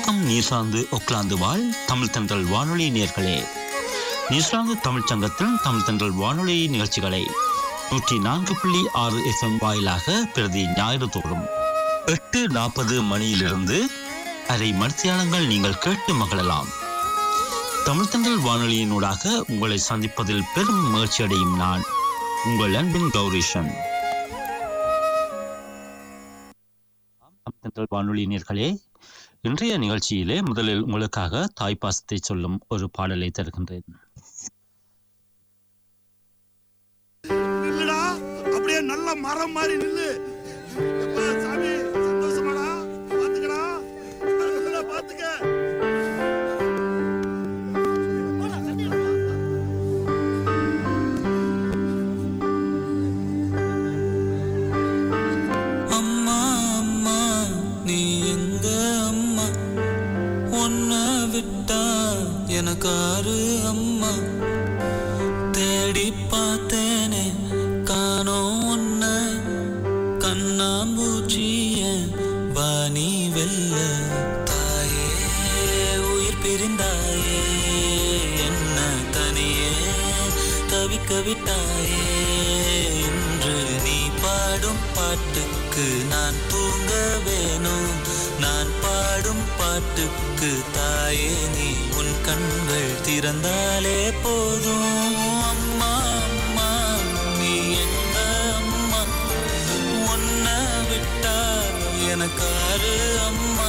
வணக்கம் நியூசிலாந்து ஒக்லாந்து வாழ் தமிழ் தென்றல் வானொலி நேர்களே நியூசிலாந்து தமிழ்ச் சங்கத்தில் தமிழ் தென்றல் வானொலி நிகழ்ச்சிகளை நூற்றி நான்கு புள்ளி ஆறு எஃப்எம் வாயிலாக பிரதி ஞாயிறு தோறும் எட்டு நாற்பது மணியிலிருந்து அரை மணித்தியாலங்கள் நீங்கள் கேட்டு மகிழலாம் தமிழ் தென்றல் வானொலியினூடாக உங்களை சந்திப்பதில் பெரும் மகிழ்ச்சி அடையும் நான் உங்கள் அன்பின் கௌரிஷன் தமிழ் தென்றல் வானொலி நேர்களே இன்றைய நிகழ்ச்சியிலே முதலில் உங்களுக்காக தாய்ப்பாசத்தை சொல்லும் ஒரு பாடலை தருகின்றேன் நில்லுடா அப்படியே நல்ல மரம் மாதிரி நில்லு எப்பா சாமி சந்தோஷமாடா பாத்துக்கடா நல்லா பாத்துக்க அம்மா அம்மா நீ எங்க அம்மா உன்ன விட்டா எனக்காரு அம்மா தேடி பார்த்தேனே காணோம் உன்ன கண்ணாம்பூச்சிய வாணி வெல்ல தாயே உயிர் பிரிந்தாயே என்ன தனியே தவிக்க விட்டாயே இன்று நீ பாடும் பாட்டுக்கு நான் தூங்க வேணும் நான் பாடும் பாட்டுக்கு தாயே நீ உன் கண்கள் திறந்தாலே போதும் அம்மா அம்மா நீ எங்க அம்மா உன்னை விட்டா எனக்காரு அம்மா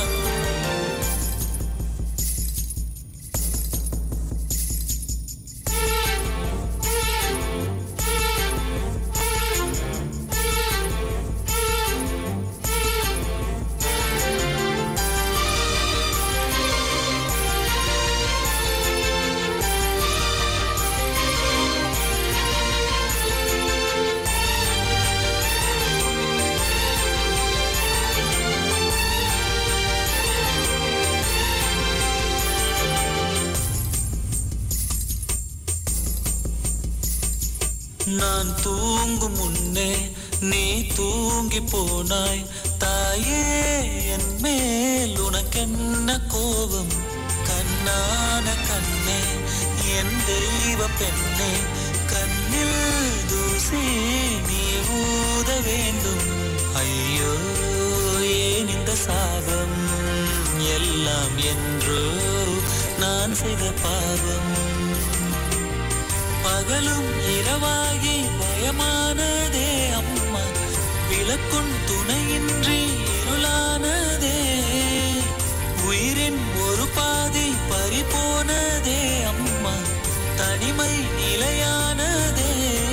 நான் தூங்கும் முன்னே நீ தூங்கி போனாய் தாயே என் மேல் உனக்கென்ன கோபம் கண்ணான கண்ணே என் தெய்வ பெண்ணே கண்ணில் தூசி நீ ஊத வேண்டும் ஐயோ ஏன் இந்த சாபம் எல்லாம் என்றோ நான் செய்த பாவம் பகலும் இரவாகி பயமானதே அம்மா விளக்குன் துணையின்றி இருளானதே உயிரின் ஒரு பாதி பறிபோனதே அம்மா தனிமை நிலையானதே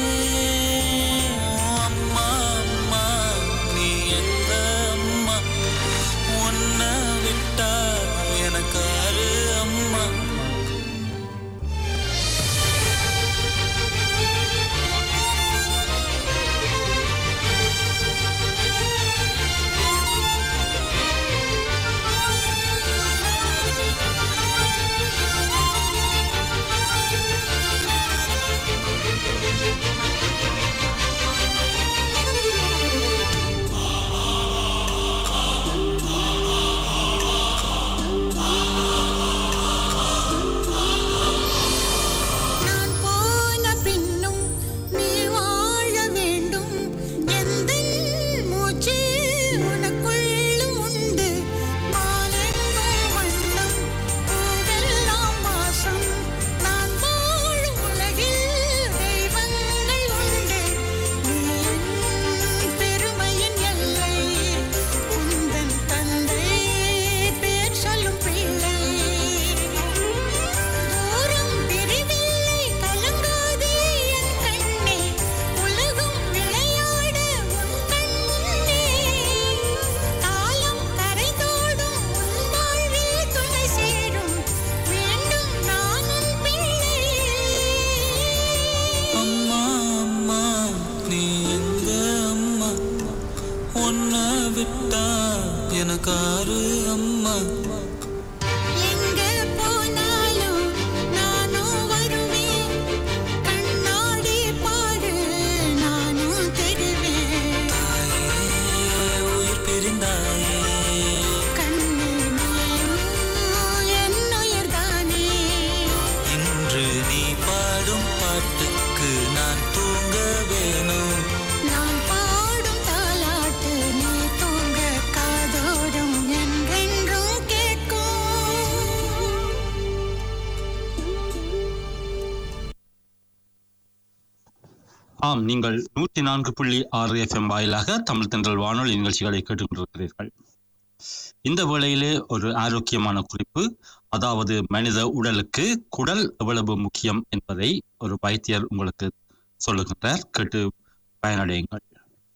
அம்மா அம்மா நீ எங்க அம்மா உன்னை விட்டா எனக்காரு அம்மா நான் போன பின்னும் நீ வாழ வேண்டும் எந்தன் மூச்சு உனக்குள்ளும் உண்டு மாலெங்கும் வண்ணம் பூவெல்லாம் வாசம் நான் வாழும் உலகில் தெய்வங்கள் உண்டு நீ என் பெருமையின் எல்லை உந்தன் தந்தை பேர் சொல்லும் பிள்ளை தூரம் பிரிவில்லை கலங்காதே என் கண்ணே உலகம் விளையாட உன் கண் முன்னே காலம் கரைதோடும் உன் வாழ்வில் துணை சேரும் வேண்டும் நான் உன் பிள்ளை அம்மா அம்மா நீ எங்க அம்மா உன்னை விட்டா எனக்காரு அம்மா எங்க போனாலும் நானும் வருவேன் கண்ணாடி பாரு நானும் தருவேன் தாயே உயிர் பிரிந்தாயே கண்ணில் மழையும் ஆம் நீங்கள் நூற்றி நான்கு புள்ளி ஆறு எஃப்எம் வாயிலாக தமிழ் தென்றல் வானொலி நிகழ்ச்சிகளை கேட்டுக்கொண்டிருக்கிறீர்கள் இந்த வேளையிலே ஒரு ஆரோக்கியமான குறிப்பு அதாவது மனித உடலுக்கு குடல் எவ்வளவு முக்கியம் என்பதை ஒரு வைத்தியர் உங்களுக்கு சொல்லுகின்றார் கேட்டு பயனடையுங்கள்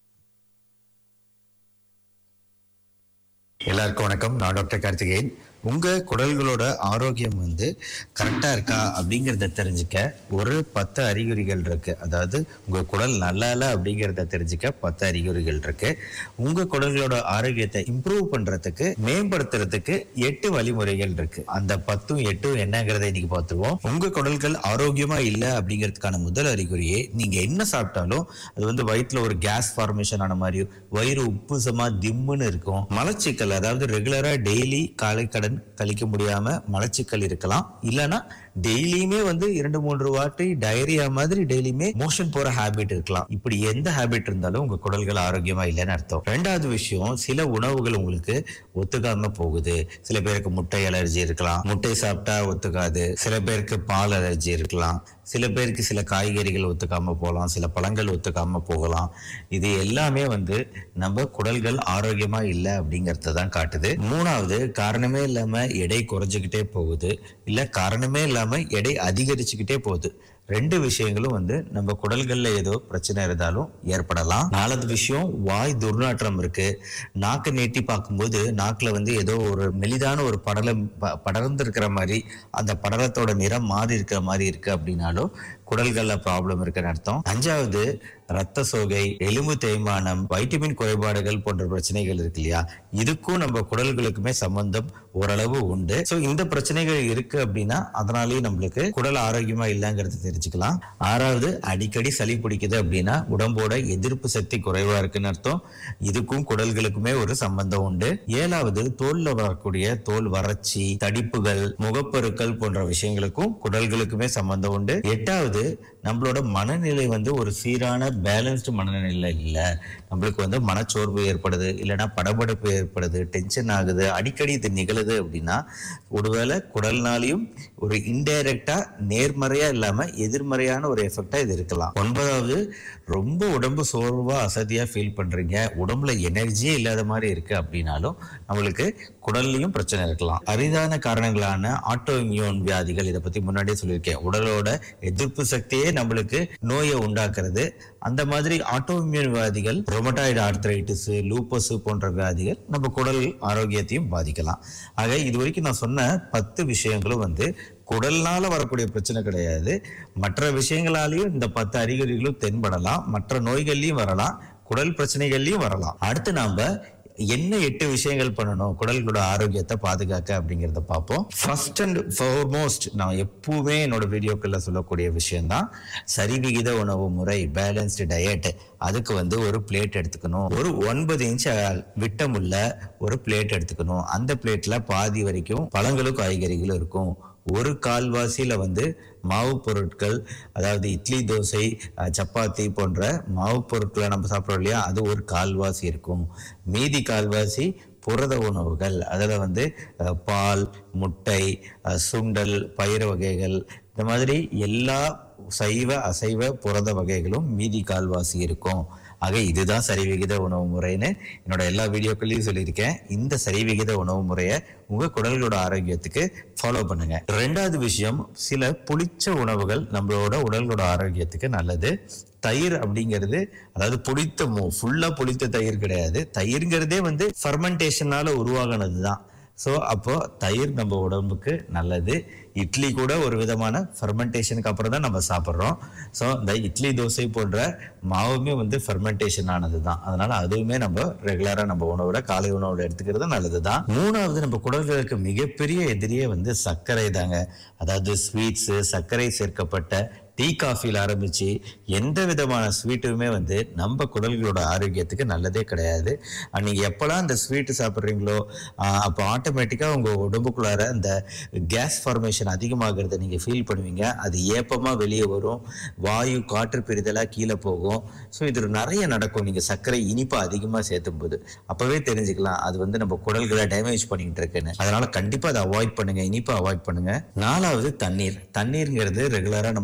எல்லாருக்கும் வணக்கம் நான் டாக்டர் கார்த்திகேயன் உங்க குடல்களோட ஆரோக்கியம் வந்து கரெக்டா இருக்கா அப்படிங்கறத தெரிஞ்சுக்க ஒரு பத்து அறிகுறிகள் இருக்கு அதாவது உங்க குடல் நல்லா இல்ல அப்படிங்கறத தெரிஞ்சுக்க பத்து அறிகுறிகள் இருக்கு உங்க குடல்களோட ஆரோக்கியத்தை இம்ப்ரூவ் பண்றதுக்கு மேம்படுத்துறதுக்கு எட்டு வழிமுறைகள் இருக்கு அந்த பத்தும் எட்டும் என்னங்கிறத இன்னைக்கு பார்த்துருவோம் உங்க குடல்கள் ஆரோக்கியமா இல்ல அப்படிங்கிறதுக்கான முதல் அறிகுறியே நீங்க என்ன சாப்பிட்டாலும் அது வந்து வயிற்றுல ஒரு கேஸ் ஃபார்மேஷன் ஆன மாதிரி வயிறு உப்புசமா திம்முன்னு இருக்கும் மலச்சிக்கல் அதாவது ரெகுலரா டெய்லி காலை கடன் கழிக்க முடியாம மலச்சிக்கல் இருக்கலாம் இல்லைன்னா டெய்லியுமே வந்து இரண்டு மூன்று வாட்டி டயரியா மாதிரி டெய்லியுமே மோஷன் போற ஹேபிட் இருக்கலாம் இப்படி எந்த ஹேபிட் இருந்தாலும் உங்க குடல்கள் ஆரோக்கியமா இல்லைன்னு அர்த்தம் ரெண்டாவது விஷயம் சில உணவுகள் உங்களுக்கு ஒத்துக்காம போகுது சில பேருக்கு முட்டை அலர்ஜி இருக்கலாம் முட்டை சாப்பிட்டா ஒத்துக்காது சில பேருக்கு பால் அலர்ஜி இருக்கலாம் சில பேருக்கு சில காய்கறிகள் ஒத்துக்காம போகலாம் சில பழங்கள் ஒத்துக்காம போகலாம் இது எல்லாமே வந்து நம்ம குடல்கள் ஆரோக்கியமா இல்லை அப்படிங்கறத தான் காட்டுது மூணாவது காரணமே இல்லாம எடை குறைஞ்சுக்கிட்டே போகுது இல்ல காரணமே இல்லாம எடை அதிகரிச்சுக்கிட்டே போகுது ரெண்டு விஷயங்களும் வந்து நம்ம குடல்கள்ல ஏதோ பிரச்சனை இருந்தாலும் ஏற்படலாம் நாலாவது விஷயம் வாய் துர்நாற்றம் இருக்கு நாக்கு நீட்டி பார்க்கும்போது நாக்குல வந்து ஏதோ ஒரு மெலிதான ஒரு படலம் ப- படர்ந்து இருக்கிற மாதிரி அந்த படலத்தோட நிறம் மாறி இருக்கிற மாதிரி இருக்கு அப்படின்னாலும் குடல்கள்ல ப்ராப்ளம் இருக்குன்னு அர்த்தம் அஞ்சாவது ரத்த சோகை எலும்பு தேய்மானம் வைட்டமின் குறைபாடுகள் போன்ற பிரச்சனைகள் இருக்கு இல்லையா இதுக்கும் நம்ம குடல்களுக்குமே சம்பந்தம் ஓரளவு உண்டு சோ இந்த பிரச்சனைகள் இருக்கு அப்படின்னா அதனாலேயே நம்மளுக்கு குடல் ஆரோக்கியமா இல்லைங்கிறது தெரிஞ்சுக்கலாம் ஆறாவது அடிக்கடி சளி பிடிக்குது அப்படின்னா உடம்போட எதிர்ப்பு சக்தி குறைவா இருக்குன்னு அர்த்தம் இதுக்கும் குடல்களுக்குமே ஒரு சம்பந்தம் உண்டு ஏழாவது தோல்ல வரக்கூடிய தோல் வறட்சி தடிப்புகள் முகப்பருக்கள் போன்ற விஷயங்களுக்கும் குடல்களுக்குமே சம்பந்தம் உண்டு எட்டாவது நம்மளோட மனநிலை வந்து ஒரு சீரான பேலன்ஸ்டு மனநிலை இல்லை நம்மளுக்கு வந்து மனச்சோர்வு ஏற்படுது இல்லைன்னா படபடப்பு ஏற்படுது டென்ஷன் ஆகுது அடிக்கடி இது நிகழுது அப்படின்னா ஒருவேளை குடல்னாலையும் ஒரு இன்டைரக்டா நேர்மறையா இல்லாம எதிர்மறையான ஒரு எஃபெக்டா இது இருக்கலாம் ஒன்பதாவது ரொம்ப உடம்பு சோர்வா அசதியா ஃபீல் பண்றீங்க உடம்புல எனர்ஜியே இல்லாத மாதிரி இருக்கு அப்படின்னாலும் நம்மளுக்கு குடல்லையும் பிரச்சனை இருக்கலாம் அரிதான காரணங்களான ஆட்டோ இம்யூன் வியாதிகள் இதை பத்தி முன்னாடியே சொல்லியிருக்கேன் உடலோட எதிர்ப்பு சக்தியே நம்மளுக்கு நோயை உண்டாக்குறது அந்த மாதிரி ஆட்டோ இம்யூன் வியாதிகள் ரொமட்டாய்டு ஆர்த்ரைட்டிஸ் லூப்பஸ் போன்ற வியாதிகள் நம்ம குடல் ஆரோக்கியத்தையும் பாதிக்கலாம் ஆக இது வரைக்கும் நான் சொன்ன பத்து விஷயங்களும் வந்து குடல்னால வரக்கூடிய பிரச்சனை கிடையாது மற்ற விஷயங்களாலையும் இந்த பத்து அறிகுறிகளும் தென்படலாம் மற்ற நோய்கள்லயும் வரலாம் குடல் பிரச்சனைகள்லயும் வரலாம் அடுத்து நாம என்ன எட்டு விஷயங்கள் பண்ணணும் குடல்களோட ஆரோக்கியத்தை பாதுகாக்க அப்படிங்கறத பார்ப்போம் ஃபர்ஸ்ட் அண்ட் ஃபார்மோஸ்ட் நான் எப்பவுமே என்னோட வீடியோக்கள்ல சொல்லக்கூடிய விஷயம்தான் சரிவிகித உணவு முறை பேலன்ஸ்டு டயட் அதுக்கு வந்து ஒரு பிளேட் எடுத்துக்கணும் ஒரு ஒன்பது இன்ச் விட்டமுள்ள ஒரு பிளேட் எடுத்துக்கணும் அந்த பிளேட்ல பாதி வரைக்கும் பழங்களும் காய்கறிகளும் இருக்கும் ஒரு கால்வாசியில வந்து மாவு பொருட்கள் அதாவது இட்லி தோசை அஹ், சப்பாத்தி போன்ற மாவு பொருட்களை நம்ம சாப்பிட்றோம் இல்லையா அது ஒரு கால்வாசி இருக்கும் மீதி கால்வாசி புரத உணவுகள் அதில் வந்து அஹ், பால் முட்டை அஹ், சுண்டல் பயிறு வகைகள் இந்த மாதிரி எல்லா சைவ அசைவ புரத வகைகளும் மீதி கால்வாசி இருக்கும் ஆக இதுதான் சரிவிகித உணவு முறைன்னு என்னோட எல்லா வீடியோக்கள்லையும் சொல்லியிருக்கேன் இந்த சரிவிகித உணவு முறையை உங்க குடல்களோட ஆரோக்கியத்துக்கு ஃபாலோ பண்ணுங்க ரெண்டாவது விஷயம் சில புளிச்ச உணவுகள் நம்மளோட உடல்களோட ஆரோக்கியத்துக்கு நல்லது தயிர் அப்படிங்கிறது அதாவது புளித்த ஃபுல்லா புளித்த தயிர் கிடையாது தயிர்ங்கிறதே வந்து ஃபர்மெண்டேஷனால உருவாகினது தான் ஸோ அப்போ தயிர் நம்ம உடம்புக்கு நல்லது இட்லி கூட ஒரு விதமான ஃபர்மெண்டேஷனுக்கு அப்புறம் தான் நம்ம சாப்பிட்றோம் ஸோ இந்த இட்லி தோசை போன்ற மாவுமே வந்து ஃபர்மெண்டேஷன் ஆனது தான் அதனால அதுவுமே நம்ம ரெகுலராக நம்ம உணவோட காலை உணவோட எடுத்துக்கிறது நல்லது தான் மூணாவது நம்ம குடல்களுக்கு மிகப்பெரிய எதிரியே வந்து சர்க்கரை தாங்க அதாவது ஸ்வீட்ஸு சர்க்கரை சேர்க்கப்பட்ட டீ காஃபியில் ஆரம்பிச்சு எந்த விதமான ஸ்வீட்டுமே வந்து நம்ம குடல்களோட ஆரோக்கியத்துக்கு நல்லதே கிடையாது அஹ் நீங்க எப்பெல்லாம் இந்த ஸ்வீட்டு சாப்பிட்றீங்களோ அப்போ ஆட்டோமேட்டிக்காக உங்க உடம்புக்குள்ளார இந்த கேஸ் ஃபார்மேஷன் அதிகமாகிறத நீங்க ஃபீல் பண்ணுவீங்க அது ஏப்பமா வெளியே வரும் வாயு காற்று பெரிதலா கீழே போகும் ஸோ இது நிறைய நடக்கும் நீங்க சர்க்கரை இனிப்பா அதிகமா சேர்த்தும் போது அப்பவே தெரிஞ்சுக்கலாம் அது வந்து நம்ம குடல்களை டேமேஜ் பண்ணிட்டு இருக்குன்னு அதனால கண்டிப்பா அதை அவாய்ட் பண்ணுங்க இனிப்பா அவாய்ட் பண்ணுங்க நாலாவது தண்ணீர் தண்ணீருங்கிறது ரெகுலரா நம்ம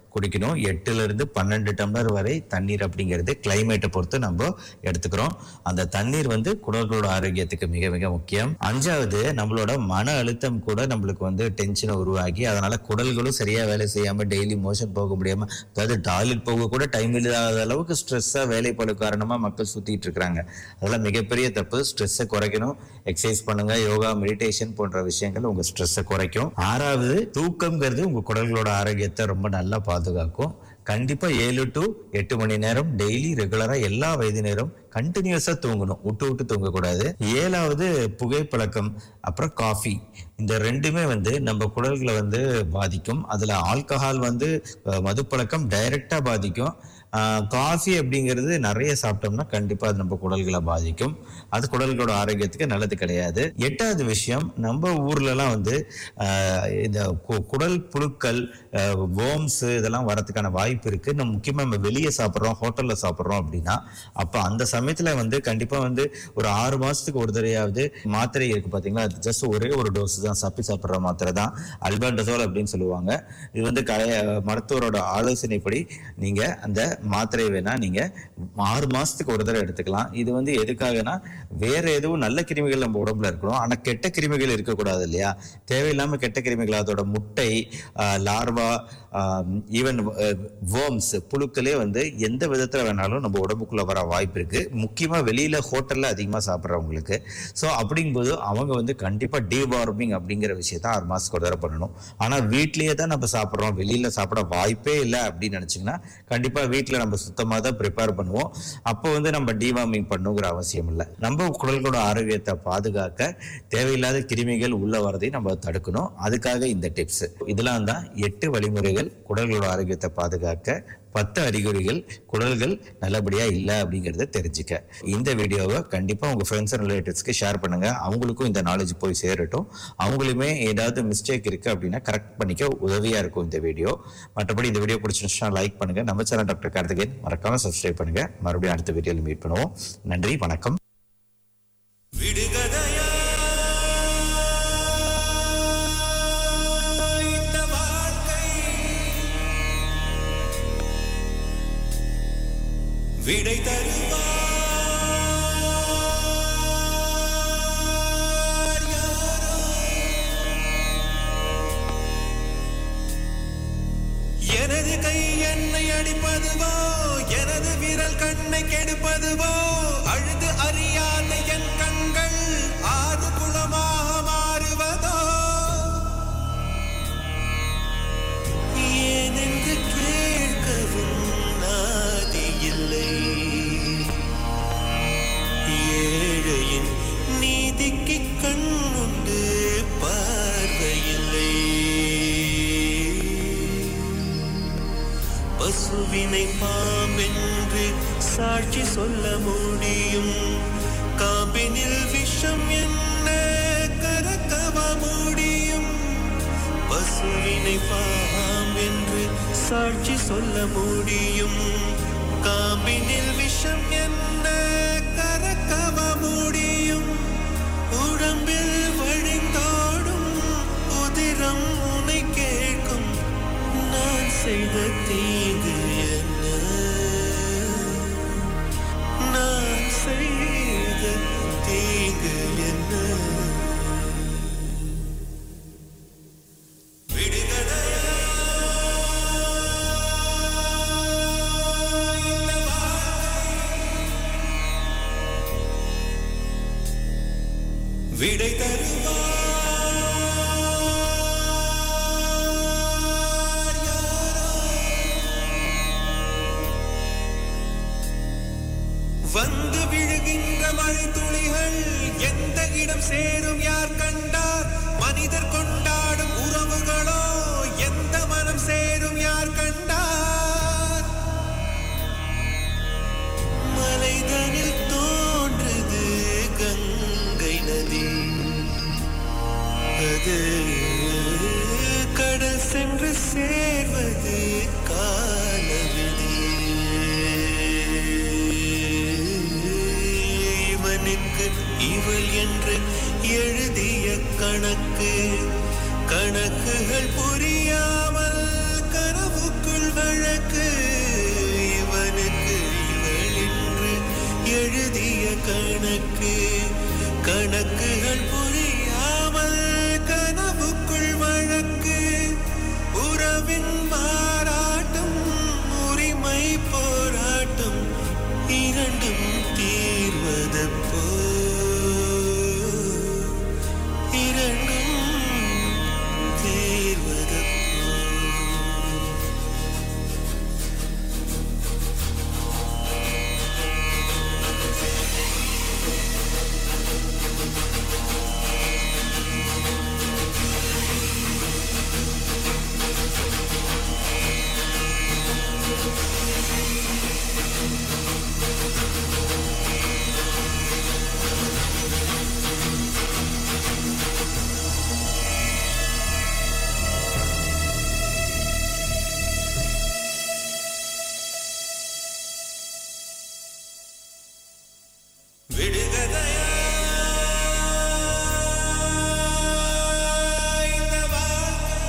குடிக்கணும் எட்டுல இருந்து பன்னெண்டு டம்ளர் வரை தண்ணீர் அப்படிங்கிறது கிளைமேட்டை பொறுத்து நம்ம எடுத்துக்கிறோம் அந்த தண்ணீர் வந்து குடல்களோட ஆரோக்கியத்துக்கு மிக மிக முக்கியம் அஞ்சாவது நம்மளோட மன அழுத்தம் கூட நம்மளுக்கு வந்து டென்ஷனை உருவாக்கி அதனால குடல்களும் சரியா வேலை செய்யாம டெய்லி மோஷன் போக முடியாம அதாவது டாய்லெட் போக கூட டைம் இல்லாத அளவுக்கு ஸ்ட்ரெஸ்ஸா வேலைப்பாடு காரணமா மக்கள் சுத்திட்டு இருக்கிறாங்க அதெல்லாம் மிகப்பெரிய தப்பு ஸ்ட்ரெஸ்ஸை குறைக்கணும் எக்ஸசைஸ் பண்ணுங்க யோகா மெடிடேஷன் போன்ற விஷயங்கள் உங்க ஸ்ட்ரெஸ்ஸை குறைக்கும் ஆறாவது தூக்கம்ங்கிறது உங்க குடல்களோட ஆரோக்கியத்தை ரொம்ப நல்லா பாதுகாக்கும் கண்டிப்பா ஏழு டு எட்டு மணி நேரம் டெய்லி ரெகுலரா எல்லா வயதினரும் கண்டினியூஸா தூங்கணும் விட்டு விட்டு தூங்கக்கூடாது ஏழாவது புகைப்பழக்கம் அப்புறம் காஃபி இந்த ரெண்டுமே வந்து நம்ம குடல்களை வந்து பாதிக்கும் அதுல ஆல்கஹால் வந்து அஹ், மதுப்பழக்கம் டைரக்டா பாதிக்கும் காஃபி அப்படிங்கிறது நிறைய சாப்பிட்டோம்னா கண்டிப்பா அது நம்ம குடல்களை பாதிக்கும் அது குடல்களோட ஆரோக்கியத்துக்கு நல்லது கிடையாது எட்டாவது விஷயம் நம்ம ஊர்ல எல்லாம் வந்து ஆஹ், இந்த கு- குடல் புழுக்கள் வோம்ஸ் இதெல்லாம் வரதுக்கான வாய்ப்பு இருக்கு நம்ம முக்கியமா நம்ம வெளியே சாப்பிட்றோம் ஹோட்டல்ல சாப்பிட்றோம் அப்படின்னா அப்ப அந்த சமயத்துல வந்து கண்டிப்பா வந்து ஒரு ஆறு மாசத்துக்கு ஒரு தடையாவது மாத்திரை இருக்கு பாத்தீங்களா அது ஜஸ்ட் ஒரே ஒரு டோஸ் தான் சப்பி சாப்பிட்ற மாத்திரை தான் அல்பாண்டசோல் அப்படின்னு சொல்லுவாங்க இது வந்து கலைய மருத்துவரோட ஆலோசனைப்படி நீங்க அந்த மாத்திரையை வேணா நீங்க ஆறு மாசத்துக்கு ஒரு தடவை எடுத்துக்கலாம் இது வந்து எதுக்காகனா வேற எதுவும் நல்ல கிருமிகள் நம்ம உடம்புல இருக்கணும் ஆனா கெட்ட கிருமிகள் இருக்கக்கூடாது இல்லையா தேவையில்லாம கெட்ட கிருமிகள் அதோட முட்டை லார்வா ஈவன் வோம்ஸ் புழுக்களே வந்து எந்த விதத்துல வேணாலும் நம்ம உடம்புக்குள்ள வர வாய்ப்பு இருக்கு முக்கியமா வெளியில ஹோட்டல்ல அதிகமா சாப்பிட்றவங்களுக்கு ஸோ அப்படிங்கும்போது அவங்க வந்து கண்டிப்பா டீவார்மிங் அப்படிங்கிற விஷயத்த ஆறு மாசத்துக்கு ஒரு தடவை பண்ணணும் ஆனா வீட்லயே தான் நம்ம சாப்பிட்றோம் வெளியில சாப்பிட வாய்ப்பே இல்லை அப்படின்னு நினைச்சீங்கன்னா கண்டிப்பா வீட்ல நம்ம சுத்தமா தான் ப்ரிப்பேர் பண்ணுவோம் அப்போ வந்து நம்ம டிவார்மிங் பண்ணுங்கிற அவசியம் இல்லை நம்ம குடல்களோட ஆரோக்கியத்தை பாதுகாக்க தேவையில்லாத கிருமிகள் உள்ள வரதை நம்ம தடுக்கணும் அதுக்காக இந்த டிப்ஸ் இதெல்லாம் தான் எட்டு வழிமுறைகள் குடல்களோட ஆரோக்கியத்தை பாதுகாக்க பத்து அறிகுறிகள் குடல்கள் நல்லபடியா இல்லை அப்படிங்கறத தெரிஞ்சுக்க இந்த வீடியோவை கண்டிப்பா உங்க ஃப்ரெண்ட்ஸ் அண்ட் ரிலேட்டிவ்ஸ்க்கு ஷேர் பண்ணுங்க அவங்களுக்கும் இந்த நாலேஜ் போய் சேரட்டும் அவங்களுமே ஏதாவது மிஸ்டேக் இருக்கு அப்படின்னா கரெக்ட் பண்ணிக்க உதவியா இருக்கும் இந்த வீடியோ மற்றபடி இந்த வீடியோ பிடிச்சிருந்துச்சுன்னா லைக் பண்ணுங்க நம்ம சேனல் டாக்டர் கார்த்திகேயன் மறக்காம சப்ஸ்கிரைப் பண்ணுங்க மறுபடியும் அடுத்த வீடியோவில் மீட் பண்ணுவோம் நன்றி வணக்கம் விடுகதையா இந்த வாழ்க்கை விடை தருவார் யாரோ எனது கை என்னை அடிப்பதுவோ எனது விரல் கண்ணை கெடுப்பதுவோ அழுது அறியாத என் கண்கள் ஆறு குளமாக மாறுவதோ ஏனென்று கேட்கவும் நாதி இல்லை ஏழையின் நீதிக்கு கண்ணுண்டு பார்வையில்லை பசுவினை பாம்பென்று சாட்சி சொல்ல முடியும் காம்பினில் விஷம் என்ன கரக்கவ முடியும் பசுவினை பாம்பென்று சாட்சி சொல்ல முடியும் காம்பினில் விஷம் என்ன கரக்கவ முடியும் உடம்பில் வழிந்தோடும் உதிரம் உனை கேட்கும் நான் செய்த தீங்கு என்ன நான் செய்த தீங்கு என்ன விடுகதையா இந்த வாழ்க்கை விடை தருவார் யாரோ வந்து விழுகின்ற மழை துளிகள் எந்த இடம் சேரும் யார் கண்டார் மனிதர் கொண்டாடும் உறவுகளோ எந்த மனம் சேரும் யார் கண்டார் மலைதனில் தோன்றுது கங்கை நதி அது கடல் சென்று சேர்வது காலவிதி இவனுக்கு இவள் என்று எழுதிய கணக்கு கணக்குகள் புரியாமல் கனவுக்குள் வ கணக்கு கணக்குகள் புரியாமல் கனவுக்குள் வழக்கு உறவின் மாறாட்டம் உரிமை போராட்டம் இரண்டும் தீர்வதப்போ இரண்டும் தீர்வதப்போ விடுகதையா இந்த வாழ்க்கை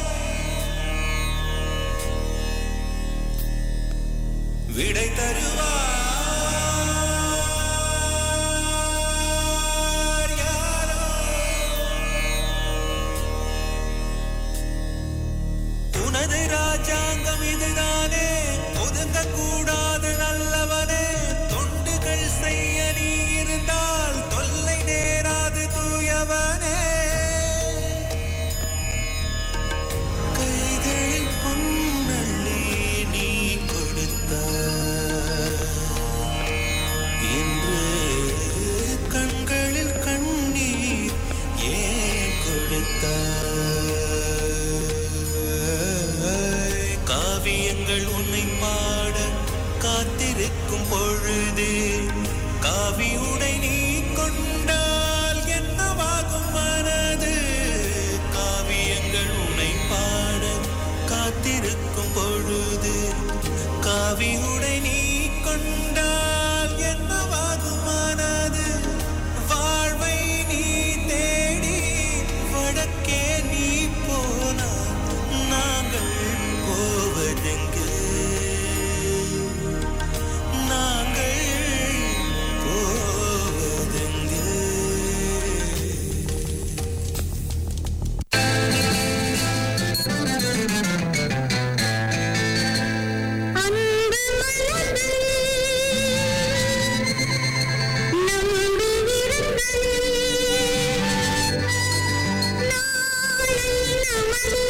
விடை தருவார் யாரோ உனது ராஜாங்கம் இதுதானே ஒதுங்க கூடாது நல்லவனே தொண்டுகள் செய்ய நீ இருந்தால் தொல்லை நேராது தூயவனே கைகளில் பொன்னள்ளி நீ கொடுத்தாய் இன்று கண்களில் கண்ணீர் ஏன் கொடுத்தாய் காவியங்கள் உன்னை பாட காத்திருக்கும் பொழுது காவி உடை நீ கொண்டால் என்னவாகும் மனது காவியங்கள் உன்னை பாட காத்திருக்கும் பொழுது காவி உடை நீ கொண்டால் என்னவாகும் மனது வாழ்வை நீ தேடி வடக்கே நீ போனால் நாங்கள் போவதெங்கு நாங்கள் போவதெங்கு அன்பு மலர்களே நம்புகிறங்களே நாளை நமது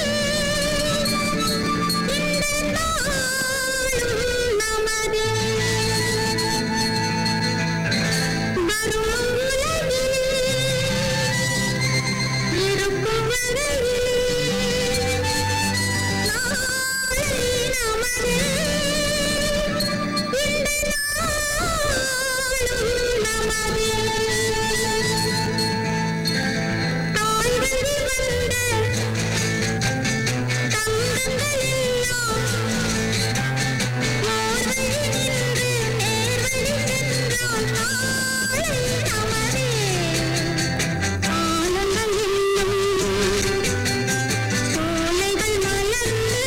இந்த நாளும் நமதே வரும் உலகில் இருக்கும் வரையில் ஆனந்தம் சோலைகள் மலர்ந்து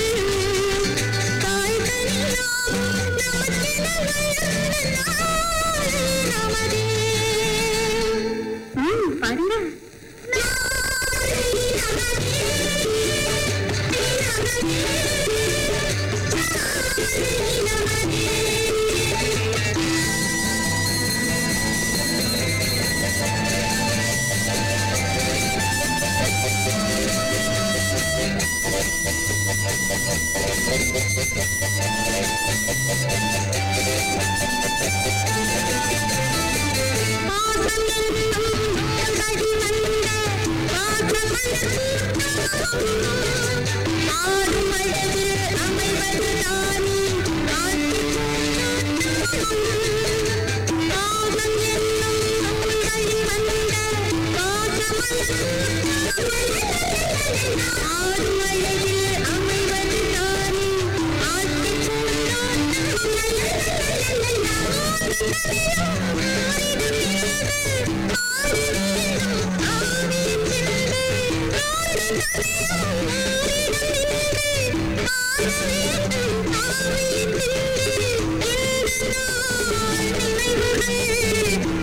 காய்கனிலாம் நமக்கென வளர்ந்த நாளை நமதே. ம், பாருங்க நாளை நமதே. நமதே. நாளை நமதே. பாசம் என்னும் கடி வந்த ஆடும் அழகு அமைவது தானே பாசம் என்னும் கடி வந்த ஆடும் அழகு அமைவது தானே நினைவுகள்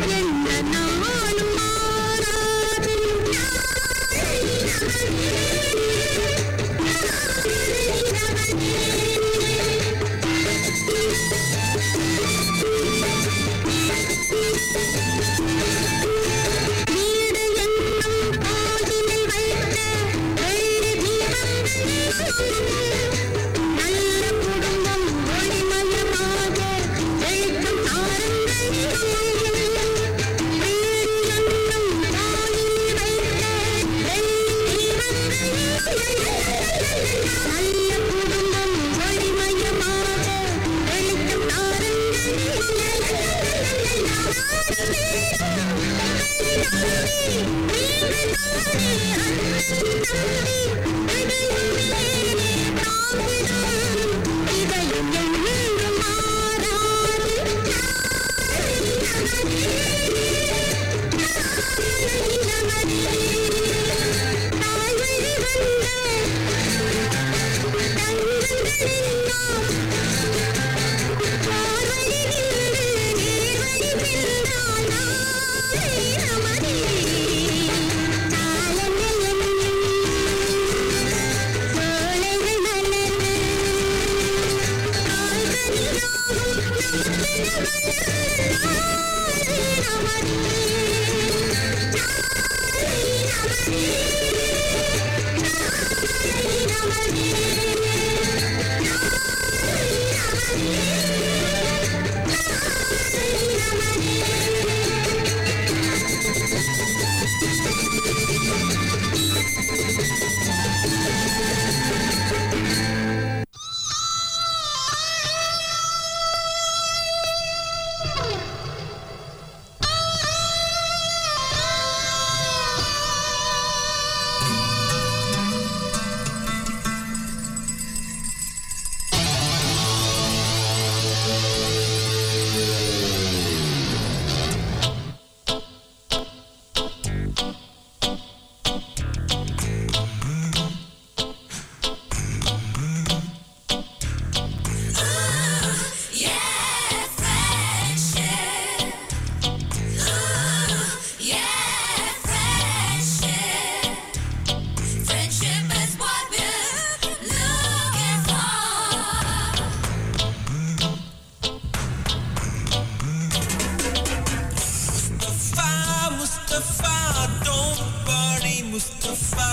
முஸ்தபா முஸ்தபா don't worry முஸ்தபா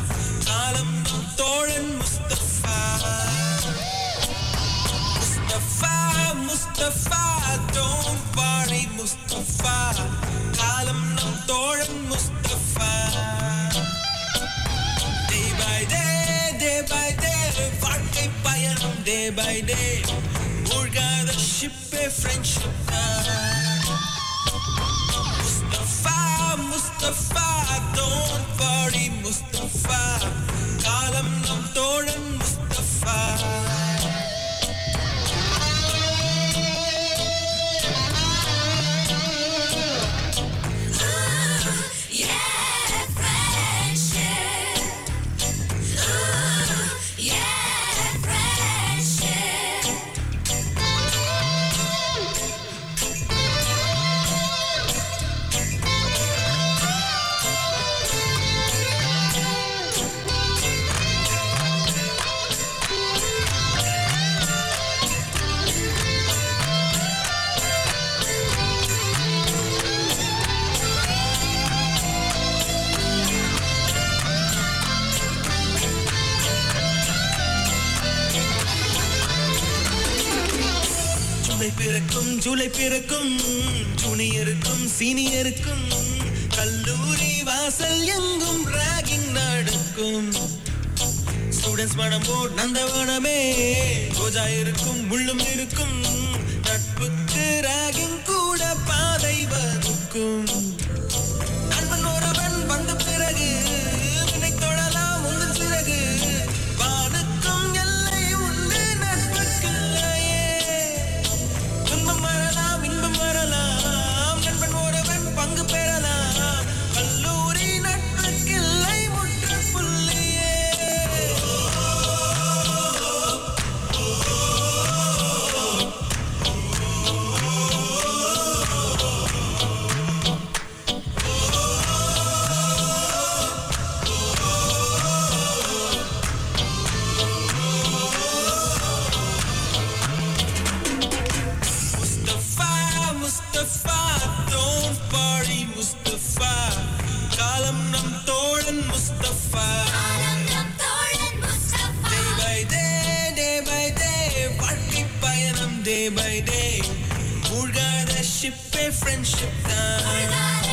காலம் நம் தோழன் முஸ்தபா முஸ்தபா முஸ்தபா don't worry முஸ்தபா காலம் நம் தோழன் Mustafa day by day day by day வாழ்க்கை பயணம் day by day மூழ்காத ஷிப்பே friendship Mustafa Mustafa don't worry Mustafa காலம் நம் தோழன் முஸ்தபா ஜூலை பிறக்கும் ஜூலை பிறக்கும் ஜூனியருக்கும் சீனியருக்கும் கல்லூரி வாசல் எங்கும் ராகிங் நடக்கும் ஸ்டூடெண்ட்ஸ் மனம் போர் நந்தவனமே ரோஜா இருக்கும் முள்ளும் இருக்கும் நட்புக்கு ராகிங் கூட பாதை வகுக்கும் நண்பன் ஒருவன் வந்த பிறகு வினை தொழலாம் உந்தன் சிறகு வானுக்கும் எல்லை உண்டு நட்புக்கில்லையே துன்பம் வரலாம் இன்பம் வரலாம் நண்பன் ஒருவன் பங்கு பெறலாம் கல்லூரி நட்புக்கில்லை முற்றுப்புள்ளியே முஸ்தபா முஸ்தபா don't worry முஸ்தபா காலம் நம் தோழன் Mustafa day by day day by day வாழ்க்கை பயணம் day by day மூழ்காத ஷிப்பே ஃப்ரெண்ட்ஷிப் தான்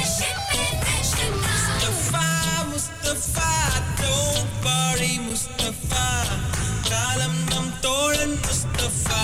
முஸ்தபா முஸ்தபா don't worry முஸ்தபா காலம் நம் தோழன் முஸ்தபா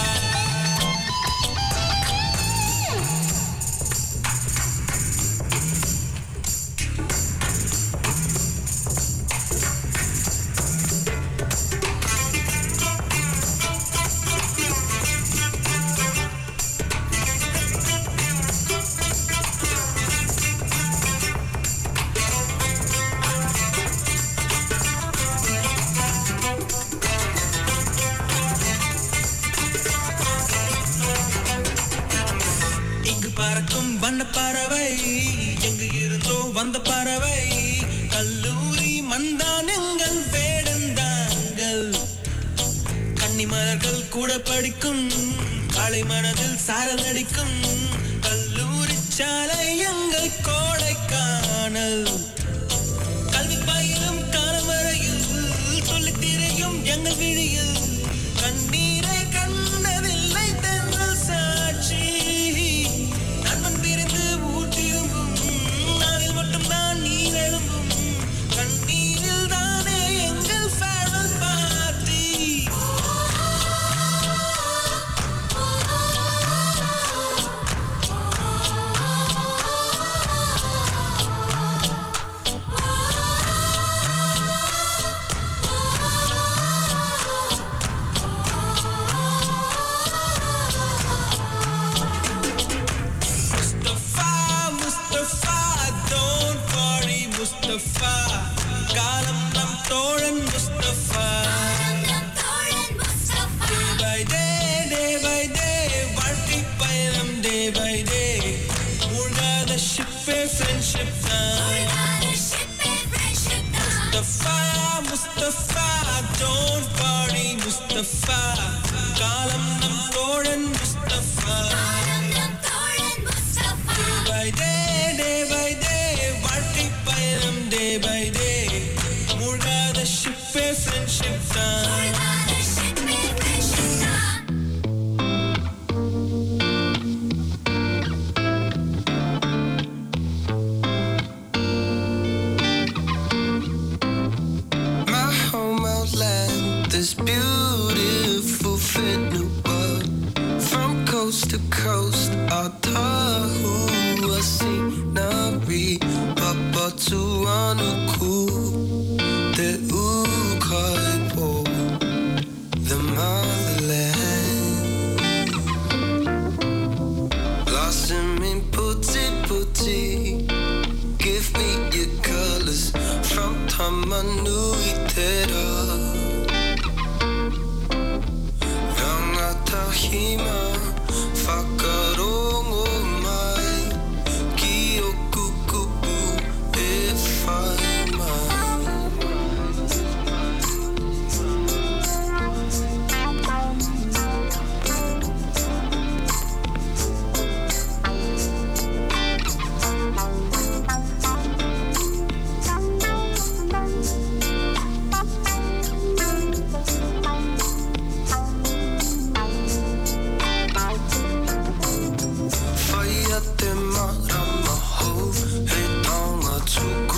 வந்த பறவை கல்லூரி மந்தான் எங்கள் வேடந்தாங்கள் கன்னிமலர்கள் கூட படிக்கும் காலை மனதில் சாரல் அடிக்கும் கல்லூரி சாலை எங்கள் கோடைக்கானல் கல்வி பயிலும் காலம் வரையில் சொல்லித் திரையும் எங்கள் விழியில் கண்ணீரை கண்டதில்லை தென்றல் சாட்சி நண்பன் பிரிந்து ஊர் திரும்பும் நாளில் மட்டும்தான் நீர் எழும்பும் கண்ணீரில் தானே எங்கள் farewell party Mustafa, Mustafa, don't worry, Mustafa. காலம் நம் தோழன் Mustafa. Day by day, day by day, வாழ்க்கை பயணம் day by day. மூழ்காத ship A friendship தான். Mustafa, Mustafa, don't worry, Mustafa. காலம் நம் தோழன் Mustafa. Day by day, day by day, வாழ்க்கை பயணம் day by day. மூழ்காத ship A friendship தான். My home outland, this beautiful fit new world. From coast to coast, our Tahua scenery. Papa to Anuku, the Ukai Po, the motherland. Blossom in putti putti. Give me your colors from Tamanui Tera. Rangatahima, Whakarongo mai, Kiokukupu, e whai mai. Whai a te marama hou, he taonga tuku